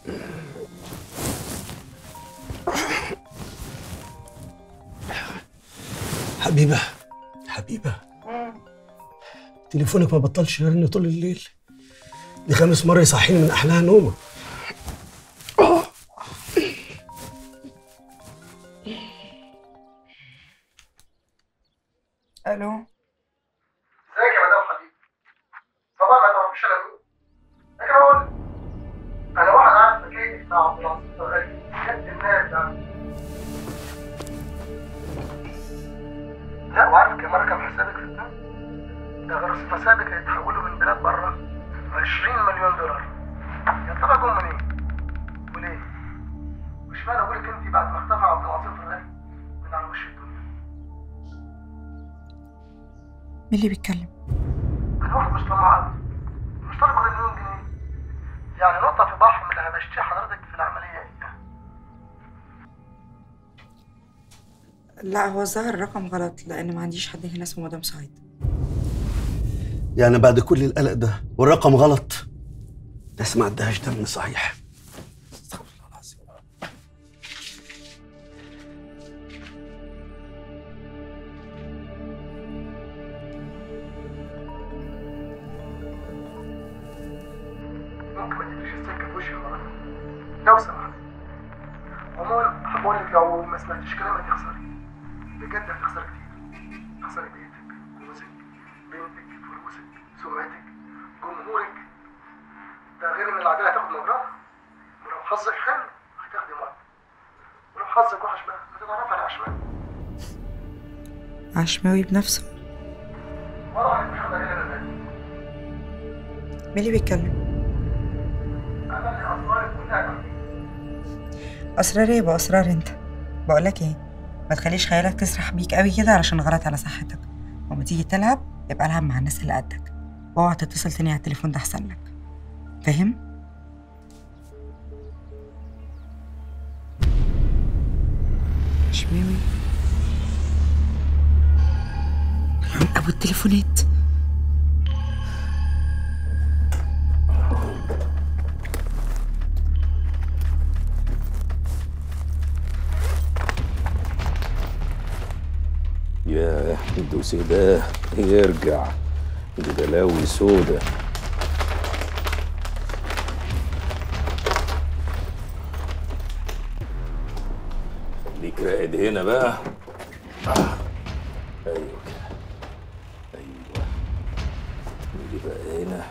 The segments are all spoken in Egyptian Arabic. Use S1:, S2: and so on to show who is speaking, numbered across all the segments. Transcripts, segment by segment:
S1: حبيبة حبيبة تليفونك ما بطلش يرن طول الليل دي خامس مرة يصحيني من أحلاها نومة
S2: الو
S1: ازيك يا مدام حبيبي طبعا ما تعرفيش انا مين لكن اقول لك، انا واحد عارف مكاني بتاع عبد العزيز الغالي جد الناس يعني لا وعارف كم رقم حسابك في البنك ده غير حسابك هيتحولوا من بلاد بره 20 مليون دولار يا ترى جم منين؟ وليه؟ مش معنى اقول لك انت بعد ما اختفى عبد العزيز الغالي من على وش الدنيا
S2: مين اللي بيتكلم
S1: الواحد مش طماع قوي مش طالب غير مليون جنيه يعني نقطة في بحر من اللي هبشتيه حضرتك في العملية ايه
S2: لا هو ظهر الرقم غلط لان ما عنديش حد هنا اسمه مدام سعيد
S1: يعني بعد كل القلق ده والرقم غلط ناس ما عندهاش دم صحيح استغفر الله العظيم ممكن ما تديش السكة في وشي المرة دي لو سمحت عموما احب اقول لك لو ما سمعتيش كلامي هتخسري بجد هتخسري كتير هتخسري بيتك جوزك بنتك فلوسك سمعتك جمهورك ده غير ان العداله هتاخد مجراها ولو حظك حلو هتاخدي مرض ولو حظك وحش بقى هتتعرفي على عشمان
S2: عشماوي بنفسه
S1: والله مش هقدر الا انا
S2: مين اللي بيتكلم
S1: انا اللي اسرارك كلها جنبي
S2: اسرار ايه يبقى اسرار انت بقول لك ايه ما تخليش خيالك تسرح بيك قوي كده علشان غلط على صحتك وما تيجي تلعب يبقى العب مع الناس اللي قدك واوعى تتصل تاني على التليفون ده احسن لك فاهم عشماوي يا ابو التليفونات
S3: يا الدوسي ده يرجع دي بلاوي سودا خليك راقد هنا بقى آه. ايوه كده ايوه نيجي بقى هنا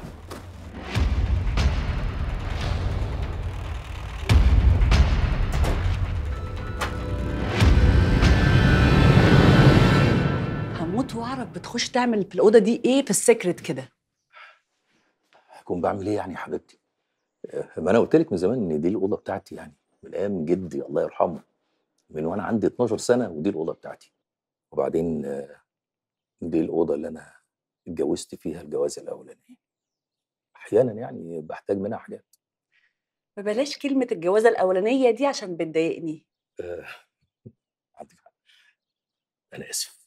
S4: هموت واعرف بتخش تعمل في الاوضه دي ايه في السكرت كده
S3: هكون بعمل ايه يعني يا حبيبتي آه، ما انا قلت لك من زمان ان دي الاوضه بتاعتي يعني من ايام جدي الله يرحمه من وانا عندي 12 سنه ودي الاوضه بتاعتي وبعدين آه، دي الاوضه اللي انا اتجوزت فيها الجوازه الاولانيه احيانا يعني بحتاج منها حاجات
S4: فبلاش كلمه الجوازه الاولانيه دي عشان بتضايقني
S3: آه، عندك حق انا اسف